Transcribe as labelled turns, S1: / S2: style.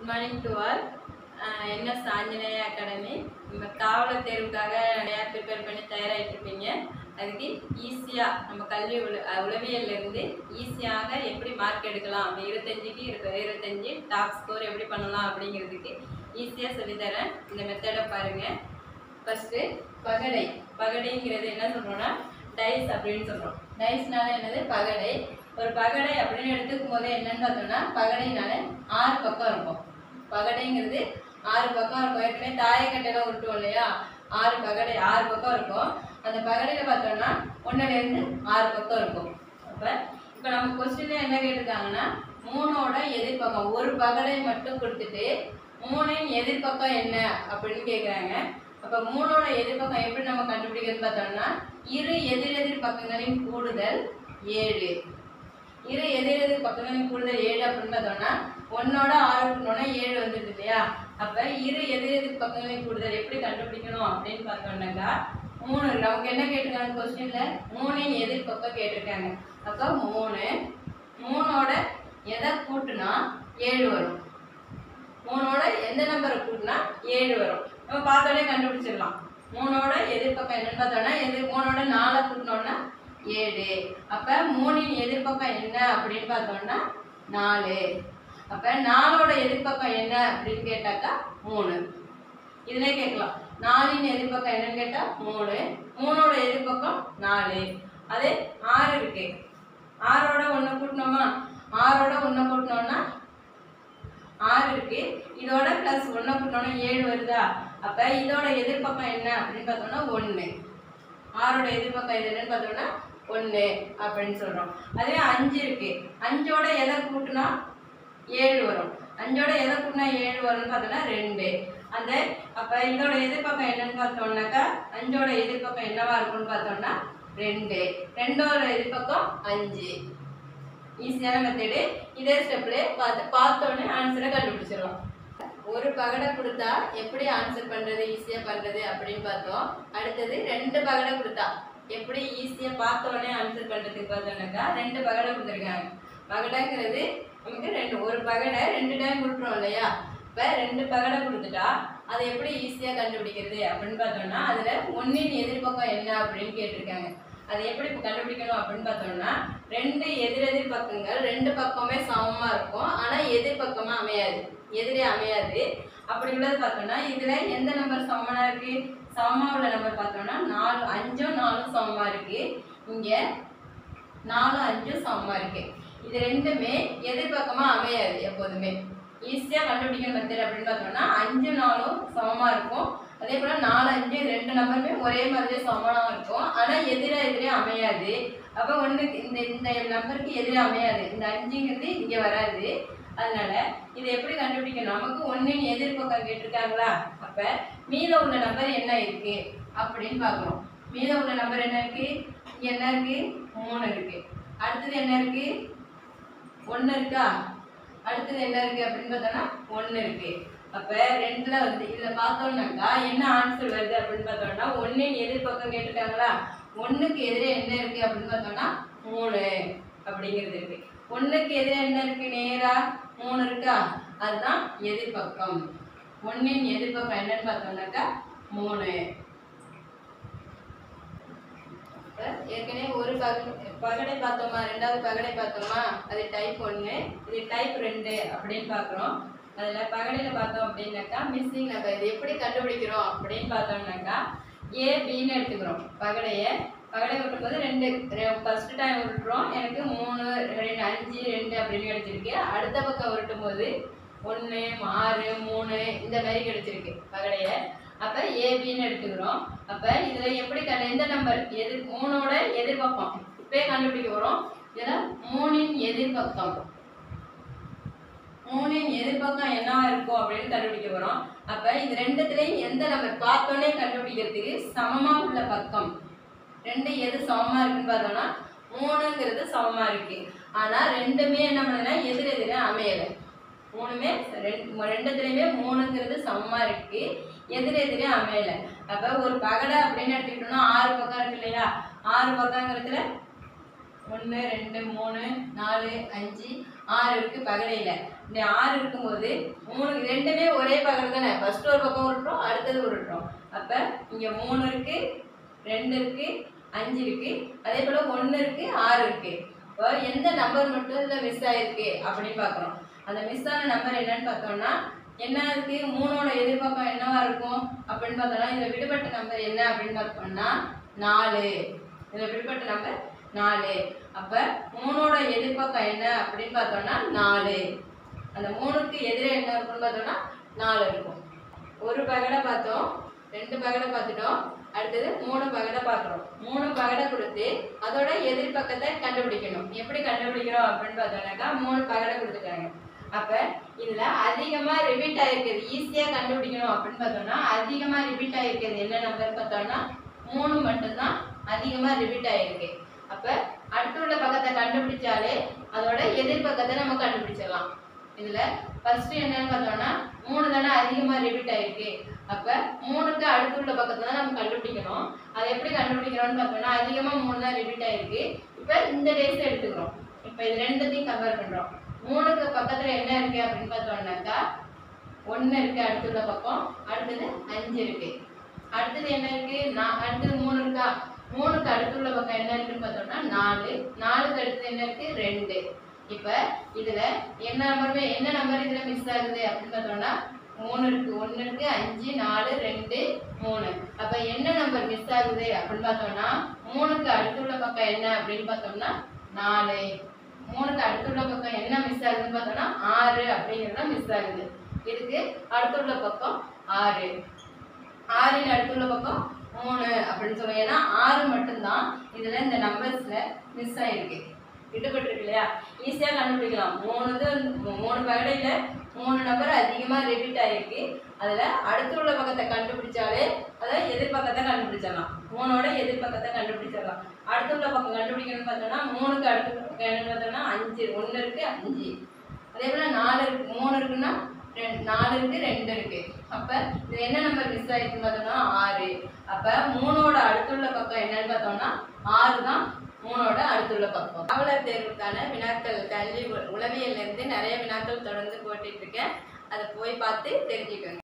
S1: good morning to all NS Anjaneya academy நம்ம காவலர் தேர்வுக்காக நிறையா ப்ரிப்பேர் பண்ணி தயாராகிட்டு இருப்பீங்க அதுக்கு ஈஸியாக நம்ம கல்வி உள உளவியல்ல இருந்து ஈஸியாக எப்படி மார்க் எடுக்கலாம் அப்படி இருபத்தஞ்சுக்கு இருக்க இருபத்தஞ்சு டாப் ஸ்கோர் எப்படி பண்ணலாம் அப்படிங்கிறதுக்கு ஈஸியாக சொல்லித்தரேன் இந்த மெத்தடை பாருங்கள் ஃபஸ்ட்டு பகடை பகடைங்கிறது என்ன சொல்கிறோன்னா டைஸ் அப்படின்னு சொல்கிறோம் டைஸ்னால என்னது பகடை ஒரு பகடை அப்படின்னு எடுத்துக்கும் போது என்னன்னு பார்த்தோம்னா பகடைனால ஆறு பக்கம் இருக்கும் பகடைங்கிறது ஆறு பக்கம் இருக்கும் ஏற்கனவே தாயக்கட்டையெல்லாம் உருட்டுவோம் இல்லையா ஆறு பகடை ஆறு பக்கம் இருக்கும் அந்த பகடையில் பார்த்தோம்னா ஒன்றுலேருந்து ஆறு பக்கம் இருக்கும் அப்போ இப்போ நம்ம கொஸ்டின்ல என்ன கேட்டிருக்காங்கன்னா மூணோட எதிர்பக்கம் ஒரு பகடை மட்டும் கொடுத்துட்டு மூணின் எதிர்பக்கம் என்ன அப்படின்னு கேட்குறாங்க அப்போ மூணோட எதிர்பக்கம் எப்படி நம்ம கண்டுபிடிக்கிறது பார்த்தோம்னா இரு எதிரெதிர் பக்கங்களின் கூடுதல் ஏழு இரு எதிரெதிர் பக்கங்களின் கூடுதல் ஏழு அப்படின்னு பார்த்தோம்னா ஒன்னோட ஆறு கூட்டணும்னா ஏழு வந்துடுது இல்லையா அப்போ இரு எதிரெதிர் பக்கங்களின் கூடுதல் எப்படி கண்டுபிடிக்கணும் அப்படின்னு பார்த்தோம்னாக்கா மூணு நமக்கு என்ன கேட்டிருக்காங்க கொஸ்டின்ல மூணின் எதிர்பக்கம் கேட்டிருக்காங்க அப்போ மூணு மூணோட எதை கூட்டுனா ஏழு வரும் மூணோட எந்த நம்பரை கூட்டினா ஏழு வரும் நம்ம பார்த்தோன்னே கண்டுபிடிச்சிடலாம் மூணோட எதிர்பக்கம் என்னன்னு பார்த்தோம்னா எதிர் மூணோட நாலை கூட்டினோம்னா ஏழு அப்போ மூணின் எதிர்பக்கம் என்ன அப்படின்னு பார்த்தோம்னா நாலு அப்போ நாலோட எதிர்பக்கம் என்ன அப்படின்னு கேட்டாக்கா மூணு இதுலயே கேட்கலாம் நாலின் எதிர்பக்கம் என்னன்னு கேட்டால் மூணு மூணோட எதிர்பக்கம் நாலு அதே ஆறு இருக்கு ஆறோட ஒன்று கூட்டினோமா ஆறோட ஒன்று கூட்டினோம்னா ஆறு இருக்கு இதோட ப்ளஸ் ஒன்றை கூட்டினோம்னா ஏழு வருதா அப்போ இதோட எதிர்பக்கம் என்ன அப்படின்னு பார்த்தோம்னா ஒன்று ஆறோட எதிர்பக்கம் இது என்னன்னு பார்த்தோம்னா ஒன்று அப்படின்னு சொல்கிறோம் அதே அஞ்சு இருக்கு அஞ்சோட எதை கூட்டினா ஏழு வரும் அஞ்சோட எதை கூட்டினா ஏழு வரும்னு பார்த்தோம்னா ரெண்டு அந்த அப்போ இதோட எதிர்பக்கம் என்னன்னு பார்த்தோம்னாக்கா அஞ்சோட எதிர்பக்கம் என்னவா இருக்கும்னு பார்த்தோம்னா ரெண்டு ரெண்டோட எதிர்பக்கம் அஞ்சு ஈஸியான மெத்தடு இதே ஸ்டெப்ல பார்த்து பார்த்தோன்னே ஆன்சரை கண்டுபிடிச்சிடலாம் ஒரு பகடை கொடுத்தா எப்படி ஆன்சர் பண்றது ஈஸியா பண்றது அப்படின்னு பார்த்தோம் அடுத்தது ரெண்டு பகடை கொடுத்தா எப்படி ஈஸியா பார்த்தோன்னே ஆன்சர் பண்றதுக்கு பார்த்தோம்னாக்கா ரெண்டு பகடை கொடுத்துருக்காங்க பகடைங்கிறது நமக்கு ரெண்டு ஒரு பகடை ரெண்டு டைம் கொடுக்குறோம் இல்லையா இப்போ ரெண்டு பகடை கொடுத்துட்டா அதை எப்படி ஈஸியா கண்டுபிடிக்கிறது அப்படின்னு பார்த்தோம்னா அதுல ஒன்னின் எதிர்பக்கம் என்ன அப்படின்னு கேட்டிருக்காங்க அதை எப்படி இப்போ கண்டுபிடிக்கணும் அப்படின்னு பார்த்தோம்னா ரெண்டு எதிரெதிர் பக்கங்கள் ரெண்டு பக்கமே சமமாக இருக்கும் ஆனால் எதிர்பக்கமாக அமையாது எதிரே அமையாது அப்படி உள்ளது பார்த்தோம்னா இதில் எந்த நம்பர் சமமாக இருக்கு சமமாக உள்ள நம்பர் பார்த்தோம்னா நாலு அஞ்சும் நாலும் சமமாக இருக்கு இங்கே நாலும் அஞ்சும் சமமாக இருக்கு இது ரெண்டுமே எதிர்பக்கமாக அமையாது எப்போதுமே ஈஸியாக கண்டுபிடிக்கணும் மெத்தட் அப்படின்னு பார்த்தோம்னா அஞ்சு நாலும் சமமாக இருக்கும் அதே போல் நாலு அஞ்சு இது ரெண்டு நம்பருமே ஒரே மாதிரியே சமமாக இருக்கும் ஆனால் எதிரே எதிரே அமையாது அப்போ ஒன்றுக்கு இந்த இந்த நம்பருக்கு எதிரே அமையாது இந்த அஞ்சுங்கிறது இங்கே வராது அதனால இதை எப்படி கண்டுபிடிக்கணும் நமக்கு ஒன்றின் எதிர்பக்கம் கேட்டிருக்காங்களா அப்போ மீதம் உள்ள நம்பர் என்ன இருக்கு அப்படின்னு பார்க்கணும் மீதம் உள்ள நம்பர் என்ன இருக்கு இங்கே என்ன இருக்கு மூணு இருக்கு அடுத்தது என்ன இருக்கு ஒன்று இருக்கா அடுத்தது என்ன இருக்கு அப்படின்னு பார்த்தோம்னா ஒன்று இருக்கு அப்ப ரெண்டுல வந்து இதுல பார்த்தோம்னாக்கா என்ன ஆன்சர் வருது அப்படின்னு பார்த்தோம்னா ஒன்னின் எதிர்பக்கம் கேட்டிருக்காங்களா ஒண்ணுக்கு எதிரே என்ன இருக்கு அப்படின்னு பார்த்தோம்னா மூணு அப்படிங்கிறது இருக்கு ஒண்ணுக்கு எதிரே என்ன இருக்கு நேரா மூணு இருக்கா அதுதான் எதிர்பக்கம் ஒன்னின் எதிர்பக்கம் என்னன்னு பார்த்தோம்னாக்கா மூணு இப்ப ஏற்கனவே ஒரு பக பகடை பார்த்தோமா ரெண்டாவது பகடை பார்த்தோமா அது டைப் ஒன்று இது டைப் ரெண்டு அப்படின்னு பார்க்குறோம் அதில் பகடையில் பார்த்தோம் அப்படின்னாக்கா மிஸ்ஸிங் நம்பர் இது எப்படி கண்டுபிடிக்கிறோம் அப்படின்னு பார்த்தோம்னாக்கா ஏ பின்னு எடுத்துக்கிறோம் பகடையை பகடை விட்டும்போது ரெண்டு ஃபர்ஸ்ட் டைம் விட்டுறோம் எனக்கு மூணு ரெண்டு அஞ்சு ரெண்டு அப்படின்னு கிடைச்சிருக்கு அடுத்த பக்கம் விட்டும் போது ஒன்று ஆறு மூணு இந்த மாதிரி கிடைச்சிருக்கு பகடையை அப்போ ஏபின்னு எடுத்துக்கிறோம் அப்போ இதில் எப்படி கண்டு எந்த நம்பர் எதிர் மூணோட எதிர்பக்கம் இப்போ கண்டுபிடிக்க போகிறோம் இதில் மூணின் எதிர்பக்கம் மூணின் எதிர்பக்கம் என்னவா இருக்கும் அப்படின்னு கண்டுபிடிக்க போகிறோம் அப்போ இது ரெண்டுத்துலேயும் எந்த நம்பர் பார்த்தோன்னே கண்டுபிடிக்கிறதுக்கு சமமாக உள்ள பக்கம் ரெண்டு எது சமமாக இருக்குன்னு பார்த்தோம்னா மூணுங்கிறது சமமாக இருக்கு ஆனால் ரெண்டுமே என்ன பண்ணுதுன்னா எதிர் எதிரே அமையலை மூணுமே ரெண்டு ரெண்டுத்துலேயுமே மூணுங்கிறது சமமாக இருக்கு எதிர் எதிரே அமையலை அப்போ ஒரு பகடை அப்படின்னு எடுத்துக்கிட்டோம்னா ஆறு பக்கம் இருக்கு இல்லையா ஆறு பக்கங்கிறதுல ஒன்று ரெண்டு மூணு நாலு அஞ்சு ஆறு இருக்கு பகடையில் இப்படி ஆறு இருக்கும்போது மூணு ரெண்டுமே ஒரே பக்கம் தானே ஃபர்ஸ்ட் ஒரு பக்கம் உருட்டுறோம் அடுத்தது உருட்டுறோம் அப்போ இங்கே மூணு இருக்கு ரெண்டு இருக்கு அஞ்சு இருக்கு அதே போல ஒன்று இருக்கு ஆறு இருக்கு இப்போ எந்த நம்பர் மட்டும் இதில் மிஸ் ஆயிருக்கு அப்படின்னு பார்க்குறோம் அந்த மிஸ் ஆன நம்பர் என்னன்னு பார்த்தோம்னா என்ன இருக்கு மூணோட எதிர்பக்கம் என்னவா இருக்கும் அப்படின்னு பார்த்தோம்னா இந்த விடுபட்ட நம்பர் என்ன அப்படின்னு பார்த்தோம்னா நாலு இதில் விடுபட்ட நம்பர் நாலு அப்போ மூணோட எதிர்பக்கம் என்ன அப்படின்னு பார்த்தோம்னா நாலு அந்த மூணுக்கு எதிரே என்ன இருக்குன்னு பார்த்தோம்னா நாலு இருக்கும் ஒரு பகடை பார்த்தோம் ரெண்டு பகடை பார்த்துட்டோம் அடுத்தது மூணு பகடை பார்க்குறோம் மூணு பகடை கொடுத்து அதோட எதிர்பக்கத்தை கண்டுபிடிக்கணும் எப்படி கண்டுபிடிக்கிறோம் அப்படின்னு பார்த்தோம்னாக்கா மூணு பகடை கொடுத்துட்டாங்க அப்போ இதில் அதிகமாக ரிப்பீட் ஆகிருக்கிறது ஈஸியாக கண்டுபிடிக்கணும் அப்படின்னு பார்த்தோம்னா அதிகமாக ரிப்பீட் ஆகிருக்கிறது என்ன நம்பர் பார்த்தோம்னா மூணு மட்டும்தான் அதிகமாக ரிப்பீட் ஆகிருக்கு அப்போ அடுத்து உள்ள பக்கத்தை கண்டுபிடிச்சாலே அதோட எதிர்பக்கத்தை நம்ம கண்டுபிடிச்சிடலாம் இதுல ஃபர்ஸ்ட் என்னன்னு பார்த்தோம்னா மூணு தானே அதிகமா ரிப்பீட் ஆயிருக்கு அப்ப மூணுக்கு அடுத்துள்ள பக்கத்தை தான் நம்ம கண்டுபிடிக்கணும் அதை எப்படி கண்டுபிடிக்கிறோம்னு பார்த்தோம்னா அதிகமா மூணு தான் ரிப்பீட் ஆயிருக்கு இப்ப இந்த டேஸ் எடுத்துக்கிறோம் இப்ப இது ரெண்டுத்தையும் கம்பேர் பண்றோம் மூணுக்கு பக்கத்துல என்ன இருக்கு அப்படின்னு பார்த்தோம்னாக்கா ஒன்று இருக்கு அடுத்துள்ள பக்கம் அடுத்தது அஞ்சு இருக்கு அடுத்தது என்ன இருக்கு நான் அடுத்தது மூணு இருக்கா மூணுக்கு அடுத்துள்ள பக்கம் என்ன இருக்குன்னு பார்த்தோம்னா நாலு நாலுக்கு அடுத்தது என்ன இருக்கு ரெண்டு இப்ப இதுல என்ன நம்பருமே என்ன நம்பர் இதுல மிஸ் ஆகுது அப்படின்னு பார்த்தோம்னா மூணு இருக்கு ஒன்று இருக்கு அஞ்சு நாலு ரெண்டு மூணு அப்ப என்ன நம்பர் மிஸ் ஆகுது அப்படின்னு பார்த்தோம்னா மூணுக்கு அடுத்துள்ள பக்கம் என்ன அப்படின்னு பார்த்தோம்னா நாலு மூணுக்கு அடுத்துள்ள பக்கம் என்ன மிஸ் ஆகுதுன்னு பார்த்தோம்னா ஆறு அப்படிங்கிறது மிஸ் ஆகுது இதுக்கு அடுத்துள்ள பக்கம் ஆறு ஆறின் அடுத்துள்ள பக்கம் மூணு அப்படின்னு சொல்லுவோம் ஏன்னா ஆறு மட்டும்தான் இதுல இந்த நம்பர்ஸ்ல மிஸ் ஆயிருக்கு விடுபட்டிருக்கு இல்லையா ஈஸியா கண்டுபிடிக்கலாம் மூணு இது மூ- மூணு பகடையில மூணு நம்பர் அதிகமா ரிப்பீட் ஆயிருக்கு அதுல அடுத்துள்ள பக்கத்தை கண்டுபிடிச்சாலே அதை எதிர்பக்கத்தை கண்டுபிடிச்சிடலாம் மூணோட எதிர்பக்கத்தை கண்டுபிடிச்சிடலாம் அடுத்துள்ள பக்கம் கண்டுபிடிக்கணும்னு பார்த்தோம்னா மூணுக்கு அடுத்த பக்கம் என்னன்னு பார்த்தோம்னா அஞ்சு ஒன்று இருக்கு அஞ்சு அதே போல நாலு இருக்கு மூணு இருக்குன்னா ரெண்டு நாலு இருக்கு ரெண்டு இருக்கு அப்ப இது என்ன நம்பர் மிஸ் ஆயிருக்குன்னு பார்த்தோம்னா ஆறு அப்ப மூணோட அடுத்துள்ள பக்கம் என்னன்னு பார்த்தோம்னா ஆறு தான் மூணோட அடுத்துள்ள பக்கம் காவலர் தேர்வுக்கான வினாக்கள் கல்வி உ- உளவியல்ல இருந்து நிறைய வினாக்கள் தொடர்ந்து போட்டுட்டு இருக்கேன் அதை போய் பார்த்து தெரிஞ்சுக்கோங்க